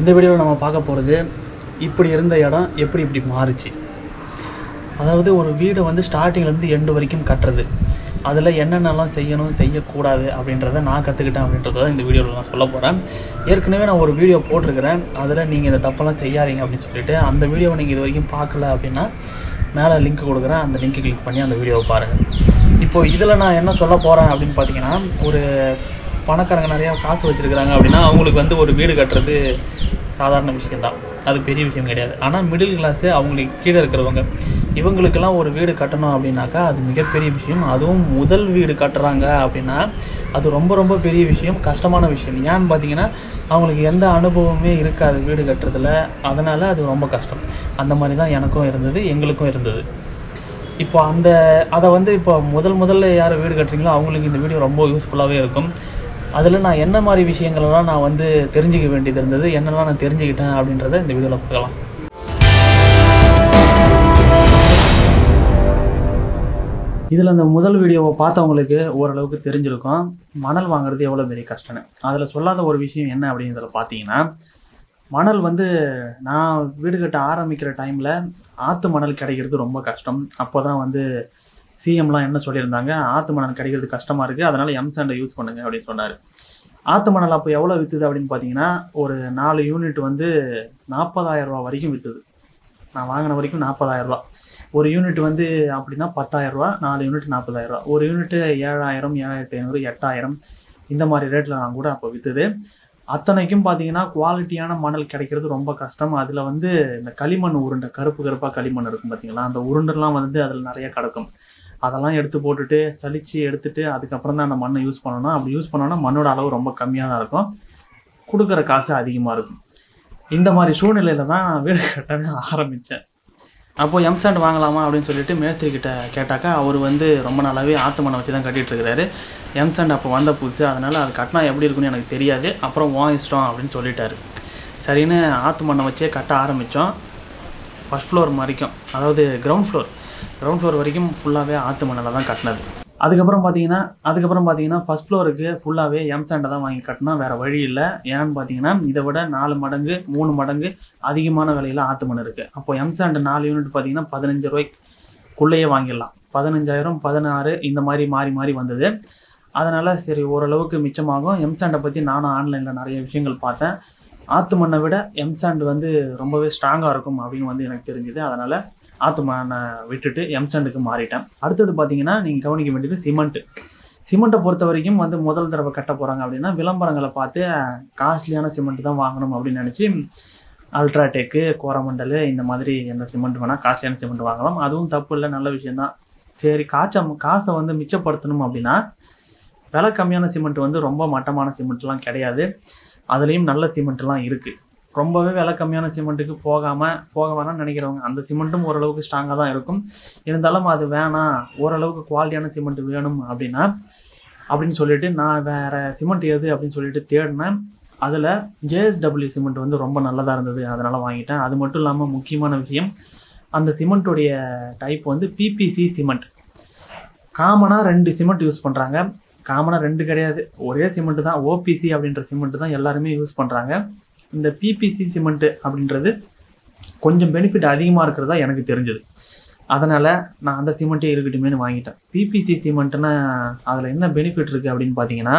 இந்த வீடியோவில் நம்ம பார்க்க போகிறது இப்படி இருந்த இடம் எப்படி இப்படி மாறுச்சு அதாவது ஒரு வீடை வந்து ஸ்டார்டிங்லேருந்து எண்டு வரைக்கும் கட்டுறது அதில் என்னென்னலாம் செய்யணும் செய்யக்கூடாது அப்படின்றத நான் கற்றுக்கிட்டேன் அப்படின்றத தான் இந்த வீடியோவில் நான் சொல்ல போகிறேன் ஏற்கனவே நான் ஒரு வீடியோ போட்டிருக்கிறேன் அதில் நீங்கள் இந்த தப்பெல்லாம் செய்யாதீங்க அப்படின்னு சொல்லிட்டு அந்த வீடியோவை நீங்கள் இது வரைக்கும் பார்க்கல அப்படின்னா மேலே லிங்க் கொடுக்குறேன் அந்த லிங்க் கிளிக் பண்ணி அந்த வீடியோவை பாருங்கள் இப்போ இதில் நான் என்ன சொல்ல போகிறேன் அப்படின்னு பார்த்தீங்கன்னா ஒரு பணக்காரங்க நிறையா காசு வச்சுருக்கிறாங்க அப்படின்னா அவங்களுக்கு வந்து ஒரு வீடு கட்டுறது சாதாரண விஷயம்தான் அது பெரிய விஷயம் கிடையாது ஆனால் மிடில் கிளாஸு அவங்களுக்கு கீழே இருக்கிறவங்க இவங்களுக்கெல்லாம் ஒரு வீடு கட்டணும் அப்படின்னாக்கா அது மிகப்பெரிய விஷயம் அதுவும் முதல் வீடு கட்டுறாங்க அப்படின்னா அது ரொம்ப ரொம்ப பெரிய விஷயம் கஷ்டமான விஷயம் ஏன்னு பார்த்தீங்கன்னா அவங்களுக்கு எந்த அனுபவமே இருக்காது வீடு கட்டுறதுல அதனால் அது ரொம்ப கஷ்டம் அந்த மாதிரி தான் எனக்கும் இருந்தது எங்களுக்கும் இருந்தது இப்போ அந்த அதை வந்து இப்போ முதல் முதல்ல யார் வீடு கட்டுறீங்களோ அவங்களுக்கு இந்த வீடியோ ரொம்ப யூஸ்ஃபுல்லாகவே இருக்கும் அதில் நான் என்ன மாதிரி விஷயங்களெல்லாம் நான் வந்து தெரிஞ்சுக்க வேண்டியது இருந்தது என்னெல்லாம் நான் தெரிஞ்சுக்கிட்டேன் அப்படின்றத இந்த வீடியோவில் பார்க்கலாம் இதில் அந்த முதல் வீடியோவை பார்த்தவங்களுக்கு ஓரளவுக்கு தெரிஞ்சிருக்கும் மணல் வாங்குறது எவ்வளோ பெரிய கஷ்டம்னு அதில் சொல்லாத ஒரு விஷயம் என்ன அப்படின்றத பார்த்தீங்கன்னா மணல் வந்து நான் வீடு கட்ட ஆரம்பிக்கிற டைமில் ஆற்று மணல் கிடைக்கிறது ரொம்ப கஷ்டம் அப்போ தான் வந்து சிஎம்லாம் என்ன சொல்லியிருந்தாங்க ஆற்று மணல் கிடைக்கிறது கஷ்டமாக இருக்குது அதனால் எம் சாண்டை யூஸ் பண்ணுங்க அப்படின்னு சொன்னார் ஆற்று மணல் அப்போ எவ்வளோ விற்றுது அப்படின்னு பார்த்தீங்கன்னா ஒரு நாலு யூனிட் வந்து நாற்பதாயிரம் ரூபா வரைக்கும் விற்றுது நான் வாங்கின வரைக்கும் நாற்பதாயிரம் ரூபா ஒரு யூனிட் வந்து அப்படின்னா பத்தாயிரம் ரூபா நாலு யூனிட் நாற்பதாயிரம் ரூபா ஒரு யூனிட்டு ஏழாயிரம் ஏழாயிரத்தி ஐநூறு எட்டாயிரம் இந்த மாதிரி ரேட்டில் நான் கூட அப்போ விற்றுது அத்தனைக்கும் பார்த்தீங்கன்னா குவாலிட்டியான மணல் கிடைக்கிறது ரொம்ப கஷ்டம் அதில் வந்து இந்த களிமண் உருண்டை கருப்பு கருப்பாக களிமண் இருக்கும் பார்த்தீங்களா அந்த உருண்டெல்லாம் வந்து அதில் நிறைய கிடக்கும் அதெல்லாம் எடுத்து போட்டுட்டு சலிச்சு எடுத்துட்டு அதுக்கப்புறம் தான் அந்த மண்ணை யூஸ் பண்ணணும் அப்படி யூஸ் பண்ணோன்னா மண்ணோட அளவு ரொம்ப கம்மியாக தான் இருக்கும் கொடுக்குற காசு அதிகமாக இருக்கும் இந்த மாதிரி சூழ்நிலையில தான் நான் வீடு கட்டவே ஆரம்பித்தேன் அப்போது எம்சாண்ட் வாங்கலாமா அப்படின்னு சொல்லிட்டு மேஸ்திரி கிட்ட கேட்டாக்கா அவர் வந்து ரொம்ப நாளாகவே ஆத்து மண்ணை வச்சு தான் கட்டிகிட்டு இருக்கிறாரு எம்சாண்ட் அப்போ வந்த புதுசு அதனால் அது கட்டினா எப்படி இருக்குன்னு எனக்கு தெரியாது அப்புறம் உன் இஷ்டம் அப்படின்னு சொல்லிட்டாரு சரின்னு ஆத்து மண்ணை வச்சே கட்ட ஆரம்பித்தோம் ஃபஸ்ட் ஃப்ளோர் வரைக்கும் அதாவது கிரவுண்ட் ஃப்ளோர் கிரவுண்ட் ஃப்ளோர் வரைக்கும் ஃபுல்லாகவே ஆற்று மண்ணில் தான் கட்டினது அதுக்கப்புறம் பார்த்தீங்கன்னா அதுக்கப்புறம் பார்த்தீங்கன்னா ஃபஸ்ட் ஃப்ளோருக்கு ஃபுல்லாகவே எம்சாண்டை தான் வாங்கி கட்டினா வேறு வழி இல்லை ஏன்னு பார்த்தீங்கன்னா இதை விட நாலு மடங்கு மூணு மடங்கு அதிகமான விலையில் ஆற்று மண் இருக்குது அப்போ எம்சாண்டு நாலு யூனிட் பார்த்தீங்கன்னா பதினஞ்சு ரூபாய்க்குள்ளேயே வாங்கிடலாம் பதினஞ்சாயிரம் பதினாறு இந்த மாதிரி மாறி மாறி வந்தது அதனால் சரி ஓரளவுக்கு மிச்சமாகும் எம்சாண்டை பற்றி நானும் ஆன்லைனில் நிறைய விஷயங்கள் பார்த்தேன் ஆற்று மண்ணை விட எம்சாண்டு வந்து ரொம்பவே ஸ்ட்ராங்காக இருக்கும் அப்படின்னு வந்து எனக்கு தெரிஞ்சுது அதனால் ஆற்று மண்ணை விட்டுட்டு எம்சாண்டுக்கு மாறிட்டேன் அடுத்தது பார்த்தீங்கன்னா நீங்கள் கவனிக்க வேண்டியது சிமெண்ட்டு சிமெண்ட்டை பொறுத்த வரைக்கும் வந்து முதல் தடவை கட்ட போகிறாங்க அப்படின்னா விளம்பரங்களை பார்த்து காஸ்ட்லியான சிமெண்ட் தான் வாங்கணும் அப்படின்னு நினச்சி அல்ட்ராடெக்கு கோரமண்டல் இந்த மாதிரி எந்த சிமெண்ட் வேணால் காஸ்ட்லியான சிமெண்ட் வாங்கலாம் அதுவும் தப்பு இல்லை நல்ல விஷயந்தான் சரி காய்ச்ச காசை வந்து மிச்சப்படுத்தணும் அப்படின்னா விலை கம்மியான சிமெண்ட் வந்து ரொம்ப மட்டமான சிமெண்ட்லாம் கிடையாது அதுலேயும் நல்ல சிமெண்ட்லாம் இருக்குது ரொம்பவே விலை கம்மியான சிமெண்ட்டுக்கு போகாமல் போக வேணாம்னு நினைக்கிறவங்க அந்த சிமெண்ட்டும் ஓரளவுக்கு ஸ்ட்ராங்காக தான் இருக்கும் இருந்தாலும் அது வேணாம் ஓரளவுக்கு குவாலிட்டியான சிமெண்ட் வேணும் அப்படின்னா அப்படின்னு சொல்லிட்டு நான் வேறு சிமெண்ட் எது அப்படின்னு சொல்லிட்டு தேடினேன் அதில் ஜேஎஸ்டபிள்யூ சிமெண்ட் வந்து ரொம்ப நல்லதாக இருந்தது அதனால் வாங்கிட்டேன் அது மட்டும் இல்லாமல் முக்கியமான விஷயம் அந்த சிமெண்ட்டுடைய டைப் வந்து பிபிசி சிமெண்ட் காமனாக ரெண்டு சிமெண்ட் யூஸ் பண்ணுறாங்க காமனாக ரெண்டு கிடையாது ஒரே சிமெண்ட் தான் ஓபிசி அப்படின்ற சிமெண்ட் தான் எல்லாருமே யூஸ் பண்ணுறாங்க இந்த பிபிசி சிமெண்ட்டு அப்படின்றது கொஞ்சம் பெனிஃபிட் அதிகமாக இருக்கிறதா எனக்கு தெரிஞ்சது அதனால் நான் அந்த சிமெண்ட்டே இருக்கட்டுமேனு வாங்கிட்டேன் பிபிசி சிமெண்ட்டுனா அதில் என்ன பெனிஃபிட் இருக்குது அப்படின்னு பார்த்தீங்கன்னா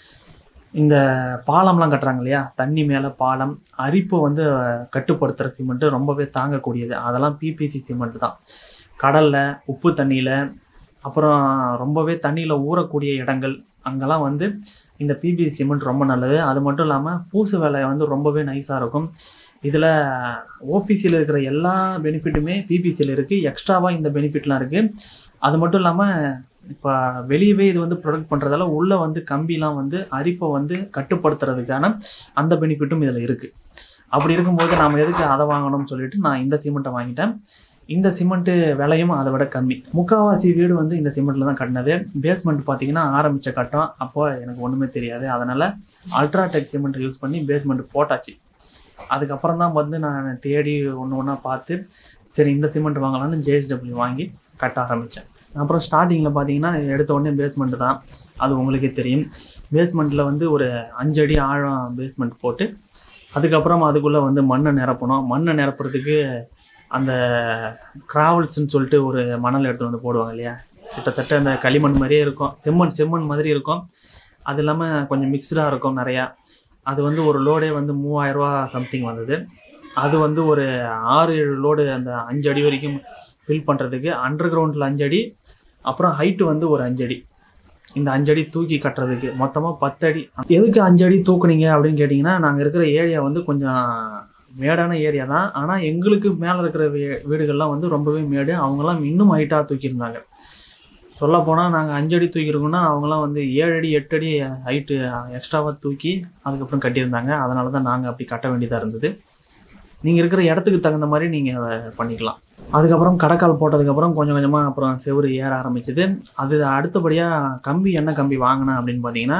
இந்த பாலம்லாம் கட்டுறாங்க இல்லையா தண்ணி மேலே பாலம் அரிப்பை வந்து கட்டுப்படுத்துகிற சிமெண்ட்டு ரொம்பவே தாங்கக்கூடியது அதெல்லாம் பிபிசி சிமெண்ட் தான் கடலில் உப்பு தண்ணியில் அப்புறம் ரொம்பவே தண்ணியில் ஊறக்கூடிய இடங்கள் அங்கெல்லாம் வந்து இந்த பிபிசி சிமெண்ட் ரொம்ப நல்லது அது மட்டும் இல்லாமல் பூசு வேலை வந்து ரொம்பவே நைஸாக இருக்கும் இதில் ஓபிசியில் இருக்கிற எல்லா பெனிஃபிட்டுமே பிபிசியில் இருக்குது எக்ஸ்ட்ராவாக இந்த பெனிஃபிட்லாம் இருக்குது அது மட்டும் இல்லாமல் இப்போ வெளியவே இது வந்து ப்ரொடக்ட் பண்ணுறதால உள்ளே வந்து கம்பிலாம் வந்து அரிப்பை வந்து கட்டுப்படுத்துறதுக்கான அந்த பெனிஃபிட்டும் இதில் இருக்குது அப்படி இருக்கும்போது நாம் எதுக்கு அதை வாங்கணும்னு சொல்லிட்டு நான் இந்த சிமெண்ட்டை வாங்கிட்டேன் இந்த சிமெண்ட்டு விலையும் அதை விட கம்மி முக்கால்வாசி வீடு வந்து இந்த சிமெண்ட்டில் தான் கட்டினது பேஸ்மெண்ட் பார்த்தீங்கன்னா ஆரம்பித்த கட்டம் அப்போ எனக்கு ஒன்றுமே தெரியாது அதனால் அல்ட்ராடெக் சிமெண்ட் யூஸ் பண்ணி பேஸ்மெண்ட் போட்டாச்சு அதுக்கப்புறம் தான் வந்து நான் தேடி ஒன்று ஒன்றா பார்த்து சரி இந்த சிமெண்ட் வாங்கலாம்னு ஜேஎஸ்டபிள்யூ வாங்கி கட்ட ஆரம்பித்தேன் அப்புறம் ஸ்டார்டிங்கில் பார்த்தீங்கன்னா எடுத்த உடனே பேஸ்மெண்ட் தான் அது உங்களுக்கே தெரியும் பேஸ்மெண்ட்டில் வந்து ஒரு அஞ்சு அடி ஆழம் பேஸ்மெண்ட் போட்டு அதுக்கப்புறம் அதுக்குள்ளே வந்து மண்ணை நிரப்பணும் மண்ணை நிரப்புறதுக்கு அந்த கிராவல்ஸ்ன்னு சொல்லிட்டு ஒரு மணல் எடுத்துகிட்டு வந்து போடுவாங்க இல்லையா கிட்டத்தட்ட அந்த களிமண் மாதிரியே இருக்கும் செம்மண் செம்மண் மாதிரி இருக்கும் அது இல்லாமல் கொஞ்சம் மிக்ஸ்டாக இருக்கும் நிறையா அது வந்து ஒரு லோடே வந்து மூவாயிரரூவா சம்திங் வந்தது அது வந்து ஒரு ஆறு ஏழு லோடு அந்த அஞ்சு அடி வரைக்கும் ஃபில் பண்ணுறதுக்கு அண்டர் கிரவுண்டில் அஞ்சு அடி அப்புறம் ஹைட்டு வந்து ஒரு அஞ்சு அடி இந்த அஞ்சடி தூக்கி கட்டுறதுக்கு மொத்தமாக பத்தடி எதுக்கு அஞ்சடி தூக்குனீங்க அப்படின்னு கேட்டிங்கன்னா நாங்கள் இருக்கிற ஏரியா வந்து கொஞ்சம் மேடான ஏரியா தான் ஆனால் எங்களுக்கு மேலே இருக்கிற வீ வீடுகள்லாம் வந்து ரொம்பவே மேடு அவங்கெல்லாம் இன்னும் ஹைட்டாக தூக்கியிருந்தாங்க சொல்லப் போனால் நாங்கள் அஞ்சடி தூக்கியிருக்கோம்னா அவங்களாம் வந்து ஏழு அடி எட்டு அடி ஹைட்டு எக்ஸ்ட்ராவாக தூக்கி அதுக்கப்புறம் கட்டியிருந்தாங்க அதனால தான் நாங்கள் அப்படி கட்ட வேண்டியதாக இருந்தது நீங்கள் இருக்கிற இடத்துக்கு தகுந்த மாதிரி நீங்கள் அதை பண்ணிக்கலாம் அதுக்கப்புறம் கடைக்கால் போட்டதுக்கப்புறம் கொஞ்சம் கொஞ்சமாக அப்புறம் செவுரு ஏற ஆரம்பிச்சது அது அடுத்தபடியாக கம்பி என்ன கம்பி வாங்கினேன் அப்படின்னு பார்த்தீங்கன்னா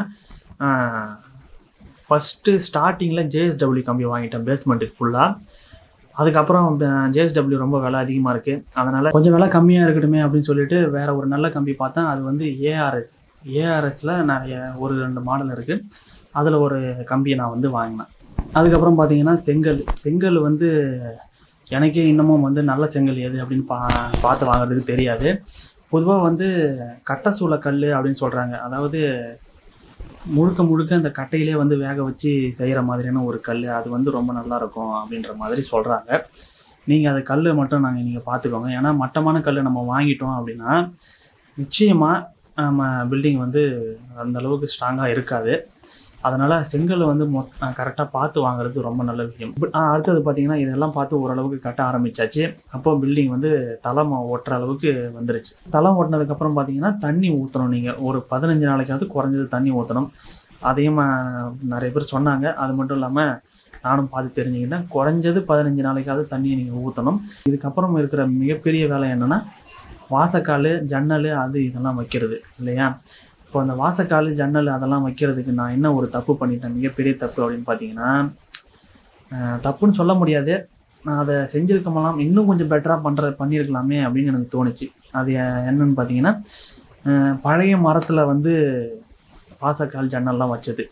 ஃபஸ்ட்டு ஸ்டார்டிங்கில் ஜேஎஸ்டபிள்யூ கம்பி வாங்கிட்டேன் பேஸ்மெண்ட்டுக்கு ஃபுல்லாக அதுக்கப்புறம் ஜேஎஸ்டபிள்யூ ரொம்ப விலை அதிகமாக இருக்குது அதனால் கொஞ்சம் விலை கம்மியாக இருக்கட்டுமே அப்படின்னு சொல்லிட்டு வேறு ஒரு நல்ல கம்பி பார்த்தேன் அது வந்து ஏஆர்எஸ் ஏஆர்எஸில் நிறைய ஒரு ரெண்டு மாடல் இருக்குது அதில் ஒரு கம்பியை நான் வந்து வாங்கினேன் அதுக்கப்புறம் பார்த்தீங்கன்னா செங்கல் செங்கல் வந்து எனக்கே இன்னமும் வந்து நல்ல செங்கல் எது அப்படின்னு பா பார்த்து வாங்குறதுக்கு தெரியாது பொதுவாக வந்து கட்டை சூளை கல் அப்படின்னு சொல்கிறாங்க அதாவது முழுக்க முழுக்க அந்த கட்டையிலே வந்து வேக வச்சு செய்கிற மாதிரியான ஒரு கல் அது வந்து ரொம்ப நல்லா இருக்கும் அப்படின்ற மாதிரி சொல்கிறாங்க நீங்கள் அது கல் மட்டும் நாங்கள் நீங்கள் பார்த்துக்கோங்க ஏன்னா மட்டமான கல் நம்ம வாங்கிட்டோம் அப்படின்னா நிச்சயமாக நம்ம பில்டிங் வந்து அந்த அளவுக்கு ஸ்ட்ராங்காக இருக்காது அதனால் செங்கல் வந்து மொ கரெக்டாக பார்த்து வாங்குறது ரொம்ப நல்ல விஷயம் பட் அடுத்தது பார்த்தீங்கன்னா இதெல்லாம் பார்த்து ஓரளவுக்கு கட்ட ஆரம்பிச்சாச்சு அப்போ பில்டிங் வந்து தளம் ஒட்டுற அளவுக்கு வந்துருச்சு தளம் ஓட்டினதுக்கப்புறம் பார்த்தீங்கன்னா தண்ணி ஊற்றணும் நீங்கள் ஒரு பதினஞ்சு நாளைக்காவது குறைஞ்சது தண்ணி ஊற்றணும் அதையும் ஆஹ், நிறைய பேர் சொன்னாங்க அது மட்டும் இல்லாமல் நானும் பார்த்து தெரிஞ்சுக்கிட்டேன் குறைஞ்சது பதினஞ்சு நாளைக்காவது தண்ணியை நீங்கள் ஊற்றணும் இதுக்கப்புறம் இருக்கிற மிகப்பெரிய வேலை என்னென்னா வாசக்கால் ஜன்னல் அது இதெல்லாம் வைக்கிறது இல்லையா இப்போ அந்த வாசக்கால் ஜன்னல் அதெல்லாம் வைக்கிறதுக்கு நான் என்ன ஒரு தப்பு பண்ணிட்டேன் மிகப்பெரிய தப்பு அப்படின்னு பார்த்தீங்கன்னா ஆஹ், தப்புன்னு சொல்ல முடியாது நான் அதை செஞ்சுருக்கலாம் இன்னும் கொஞ்சம் பெட்டராக பண்ணுற பண்ணியிருக்கலாமே அப்படின்னு எனக்கு தோணுச்சு அது எ- என்னன்னு பார்த்தீங்கன்னா ஆஹ், பழைய மரத்தில் வந்து வாசக்கால் ஜன்னல்லாம் வச்சது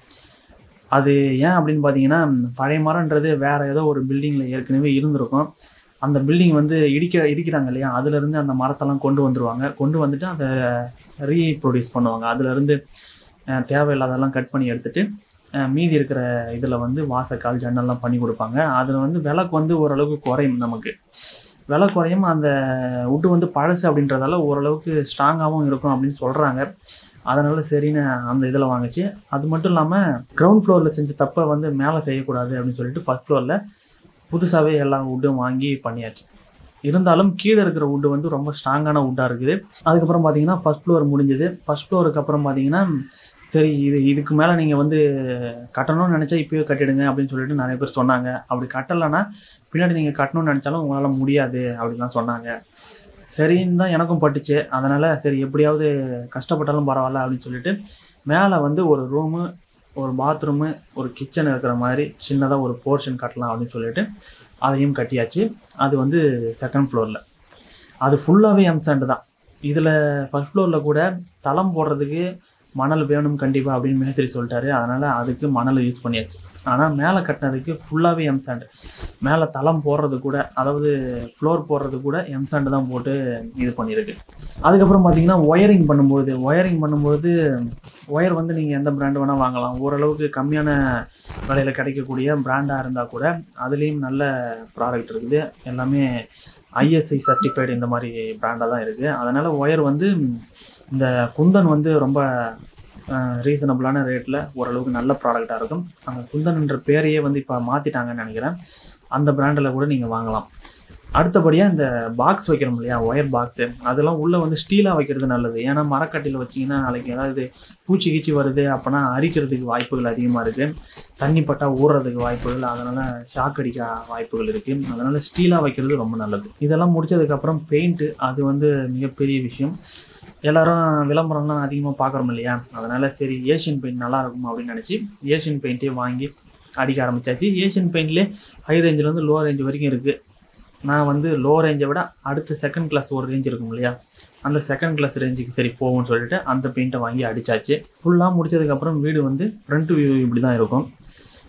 அது ஏன் அப்படின்னு பார்த்தீங்கன்னா பழைய மரம்ன்றது வேற ஏதோ ஒரு பில்டிங்கில் ஏற்கனவே இருந்திருக்கும் அந்த பில்டிங் வந்து இடிக்க இடிக்கிறாங்க இல்லையா அதுலேருந்து அந்த மரத்தெல்லாம் கொண்டு வந்துருவாங்க கொண்டு வந்துட்டு அதை ரீப்ரொடியூஸ் பண்ணுவாங்க அதுலேருந்து தேவையில்லாதெல்லாம் கட் பண்ணி எடுத்துட்டு அஹ், மீதி இருக்கிற இதில் வந்து வாசக்கால் ஜன்னல்லாம் பண்ணி கொடுப்பாங்க அதில் வந்து விலைக்கு வந்து ஓரளவுக்கு குறையும் நமக்கு விலை குறையும் அந்த உட்டு வந்து பழசு அப்படின்றதால ஓரளவுக்கு ஸ்ட்ராங்காகவும் இருக்கும் அப்படின்னு சொல்கிறாங்க அதனால சரின்னு அந்த இதில் வாங்குச்சு அது மட்டும் இல்லாமல் கிரவுண்ட் ஃப்ளோரில் செஞ்ச தப்பை வந்து மேலே செய்யக்கூடாது அப்படின்னு சொல்லிட்டு ஃபஸ்ட் ஃப்ளோரில் புதுசாகவே எல்லா வுட்டும் வாங்கி பண்ணியாச்சு இருந்தாலும் கீழே இருக்கிற வுட்டு வந்து ரொம்ப ஸ்ட்ராங்கான வுட்டாக இருக்குது அதுக்கப்புறம் பார்த்தீங்கன்னா ஃபஸ்ட் ஃப்ளோர் முடிஞ்சது ஃபஸ்ட் ஃப்ளோருக்கு அப்புறம் பார்த்தீங்கன்னா சரி இது இதுக்கு மேலே நீங்கள் வந்து கட்டணும்னு நினச்சா இப்போயே கட்டிடுங்க அப்படின்னு சொல்லிட்டு நிறைய பேர் சொன்னாங்க அப்படி கட்டலைன்னா பின்னாடி நீங்கள் கட்டணும்னு நினச்சாலும் உங்களால் முடியாது அப்படிலாம் சொன்னாங்க சரின்னு தான் எனக்கும் பட்டுச்சு அதனால் சரி எப்படியாவது கஷ்டப்பட்டாலும் பரவாயில்ல அப்படின்னு சொல்லிட்டு மேலே வந்து ஒரு ரூமு ஒரு பாத்ரூமு ஒரு கிச்சன் இருக்கிற மாதிரி சின்னதாக ஒரு போர்ஷன் கட்டலாம் அப்படின்னு சொல்லிட்டு அதையும் கட்டியாச்சு அது வந்து செகண்ட் ஃப்ளோரில் அது ஃபுல்லாகவே எம்சாண்டு தான் இதில் ஃபர்ஸ்ட் ஃப்ளோரில் கூட தளம் போடுறதுக்கு மணல் வேணும் கண்டிப்பாக அப்படின்னு மேஸ்திரி சொல்லிட்டாரு அதனால் அதுக்கு மணல் யூஸ் பண்ணியாச்சு ஆனால் மேலே கட்டினதுக்கு ஃபுல்லாகவே எம்சாண்டு மேலே தளம் போடுறது கூட அதாவது ஃப்ளோர் போடுறது கூட எம்சாண்டு தான் போட்டு இது பண்ணியிருக்கு அதுக்கப்புறம் பார்த்தீங்கன்னா ஒயரிங் பண்ணும்போது ஒயரிங் பண்ணும்போது ஒயர் வந்து நீங்கள் எந்த பிராண்டு வேணால் வாங்கலாம் ஓரளவுக்கு கம்மியான விலையில் கிடைக்கக்கூடிய பிராண்டாக இருந்தால் கூட அதுலேயும் நல்ல ப்ராடக்ட் இருக்குது எல்லாமே ஐஎஸ்ஐ சர்டிஃபைடு இந்த மாதிரி பிராண்டாக தான் இருக்குது அதனால் ஒயர் வந்து இந்த குந்தன் வந்து ரொம்ப ரீசனபிளான ரேட்டில் ஓரளவுக்கு நல்ல ப்ராடக்டாக இருக்கும் அந்த குந்தன்ன்ற பேரையே வந்து இப்போ மாற்றிட்டாங்கன்னு நினைக்கிறேன் அந்த பிராண்டில் கூட நீங்கள் வாங்கலாம் அடுத்தபடியாக இந்த பாக்ஸ் வைக்கிறோம் இல்லையா ஒயர் பாக்ஸு அதெல்லாம் உள்ளே வந்து ஸ்டீலாக வைக்கிறது நல்லது ஏன்னா மரக்கட்டியில் வச்சிங்கன்னா நாளைக்கு ஏதாவது பூச்சி கீச்சி வருது அப்போனா அரிக்கிறதுக்கு வாய்ப்புகள் அதிகமாக இருக்குது தண்ணி பட்டா ஊறுறதுக்கு வாய்ப்புகள் அதனால் ஷாக் அடிக்க வாய்ப்புகள் இருக்குது அதனால் ஸ்டீலாக வைக்கிறது ரொம்ப நல்லது இதெல்லாம் முடிச்சதுக்கப்புறம் பெயிண்ட்டு அது வந்து மிகப்பெரிய விஷயம் எல்லாரும் விளம்பரம்லாம் அதிகமாக பார்க்குறோம் இல்லையா அதனால் சரி ஏஷியன் பெயிண்ட் நல்லா இருக்கும் அப்படின்னு நினச்சி ஏஷியன் பெயிண்ட்டே வாங்கி அடிக்க ஆரம்பிச்சாச்சு ஏஷியன் பெயிண்ட்லேயே ஹை ரேஞ்சிலேருந்து லோ ரேஞ்ச் வரைக்கும் இருக்குது நான் வந்து லோ ரேஞ்சை விட அடுத்த செகண்ட் கிளாஸ் ஒரு ரேஞ்ச் இருக்கும் இல்லையா அந்த செகண்ட் கிளாஸ் ரேஞ்சுக்கு சரி போகும்னு சொல்லிட்டு அந்த பெயிண்ட்டை வாங்கி அடிச்சாச்சு ஃபுல்லாக முடிச்சதுக்கப்புறம் வீடு வந்து ஃப்ரண்ட் வியூ இப்படி தான் இருக்கும்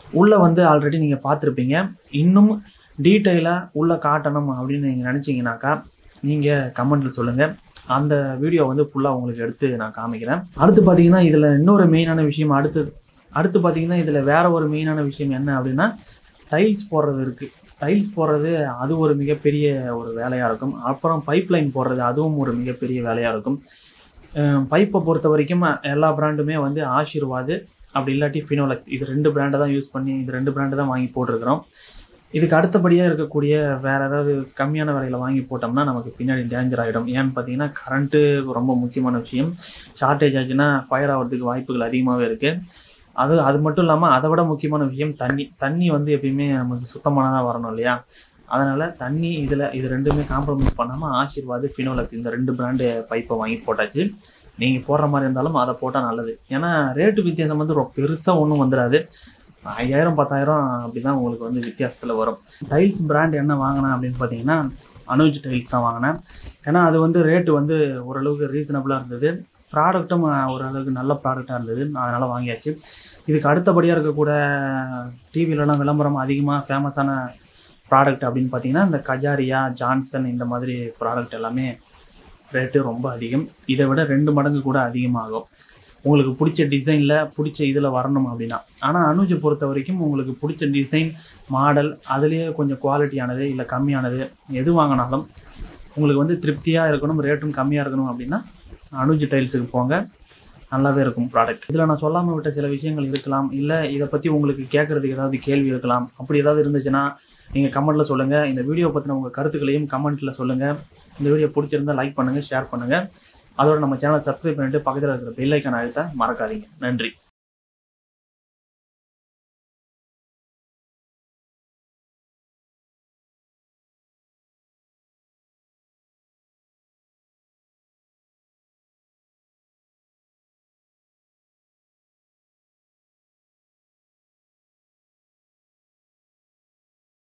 உள்ளே வந்து ஆல்ரெடி நீங்கள் பார்த்துருப்பீங்க இன்னும் டீட்டெயிலாக உள்ளே காட்டணும் அப்படின்னு நீங்கள் நினச்சிங்கனாக்கா நீங்கள் கமெண்ட்டில் சொல்லுங்கள் அந்த வீடியோ வந்து ஃபுல்லாக உங்களுக்கு எடுத்து நான் காமிக்கிறேன் அடுத்து பார்த்தீங்கன்னா இதில் இன்னொரு மெயினான விஷயம் அடுத்து அடுத்து பார்த்தீங்கன்னா இதில் வேற ஒரு மெயினான விஷயம் என்ன அப்படின்னா டைல்ஸ் போடுறது இருக்குது டைல்ஸ் போடுறது அது ஒரு மிகப்பெரிய ஒரு வேலையாக இருக்கும் அப்புறம் பைப் லைன் போடுறது அதுவும் ஒரு மிகப்பெரிய வேலையாக இருக்கும் பைப்பை பொறுத்த வரைக்கும் எல்லா பிராண்டுமே வந்து ஆசீர்வாது அப்படி இல்லாட்டி ஃபினோலக்ஸ் இது ரெண்டு பிராண்டை தான் யூஸ் பண்ணி இது ரெண்டு பிராண்டு தான் வாங்கி போட்டிருக்கிறோம் இதுக்கு அடுத்தபடியாக இருக்கக்கூடிய வேறு ஏதாவது கம்மியான விலையில் வாங்கி போட்டோம்னா நமக்கு பின்னாடி டேஞ்சர் ஆகிடும் ஏன்னு பார்த்தீங்கன்னா கரண்ட்டு ரொம்ப முக்கியமான விஷயம் ஷார்ட்டேஜ் ஆச்சுன்னா ஃபயர் ஆகிறதுக்கு வாய்ப்புகள் அதிகமாகவே இருக்குது அது அது மட்டும் இல்லாமல் அதை விட முக்கியமான விஷயம் தண்ணி தண்ணி வந்து எப்பயுமே நமக்கு சுத்தமானதாக வரணும் இல்லையா அதனால் தண்ணி இதில் இது ரெண்டுமே காம்ப்ரமைஸ் பண்ணாமல் ஆசீர்வாது ஃபினோலக்ஸ் இந்த ரெண்டு பிராண்டு பைப்பை வாங்கி போட்டாச்சு நீங்கள் போடுற மாதிரி இருந்தாலும் அதை போட்டால் நல்லது ஏன்னா ரேட்டு வித்தியாசம் வந்து ரொம்ப பெருசாக ஒன்றும் வந்துடாது ஐயாயிரம் பத்தாயிரம் அப்படி தான் உங்களுக்கு வந்து வித்தியாசத்தில் வரும் டைல்ஸ் பிராண்ட் என்ன வாங்கினேன் அப்படின்னு பார்த்தீங்கன்னா அனுஜ் டைல்ஸ் தான் வாங்கினேன் ஏன்னா அது வந்து ரேட்டு வந்து ஓரளவுக்கு ரீசனபிளாக இருந்தது ப்ராடக்ட்டும் ஓரளவுக்கு நல்ல ப்ராடக்டாக இருந்தது அதனால் வாங்கியாச்சு இதுக்கு அடுத்தபடியாக இருக்கக்கூட டிவிலலாம் விளம்பரம் அதிகமாக ஃபேமஸான ப்ராடக்ட் அப்படின்னு பார்த்தீங்கன்னா இந்த கஜாரியா ஜான்சன் இந்த மாதிரி ப்ராடக்ட் எல்லாமே ரேட்டு ரொம்ப அதிகம் இதை விட ரெண்டு மடங்கு கூட அதிகமாகும் உங்களுக்கு பிடிச்ச டிசைனில் பிடிச்ச இதில் வரணும் அப்படின்னா ஆனால் அனுஜை பொறுத்த வரைக்கும் உங்களுக்கு பிடிச்ச டிசைன் மாடல் அதுலேயே கொஞ்சம் குவாலிட்டியானது இல்லை கம்மியானது எது வாங்கினாலும் உங்களுக்கு வந்து திருப்தியாக இருக்கணும் ரேட்டும் கம்மியாக இருக்கணும் அப்படின்னா அனுஜ் டைல்ஸுக்கு போங்க நல்லாவே இருக்கும் ப்ராடக்ட் இதில் நான் சொல்லாமல் விட்ட சில விஷயங்கள் இருக்கலாம் இல்லை இதை பற்றி உங்களுக்கு கேட்குறதுக்கு ஏதாவது கேள்வி இருக்கலாம் அப்படி ஏதாவது இருந்துச்சுன்னா நீங்கள் கமெண்ட்டில் சொல்லுங்கள் இந்த வீடியோ பற்றின உங்கள் கருத்துக்களையும் கமெண்ட்டில் சொல்லுங்கள் இந்த வீடியோ பிடிச்சிருந்தா லைக் பண்ணுங்கள் ஷேர் பண்ணுங்கள் அதோட நம்ம சேனலை சப்ஸ்கிரைப் பண்ணிட்டு பக்கத்தில் இருக்கிற பெல் ஐக்கான் அழுத்த மறக்காதீங்க நன்றி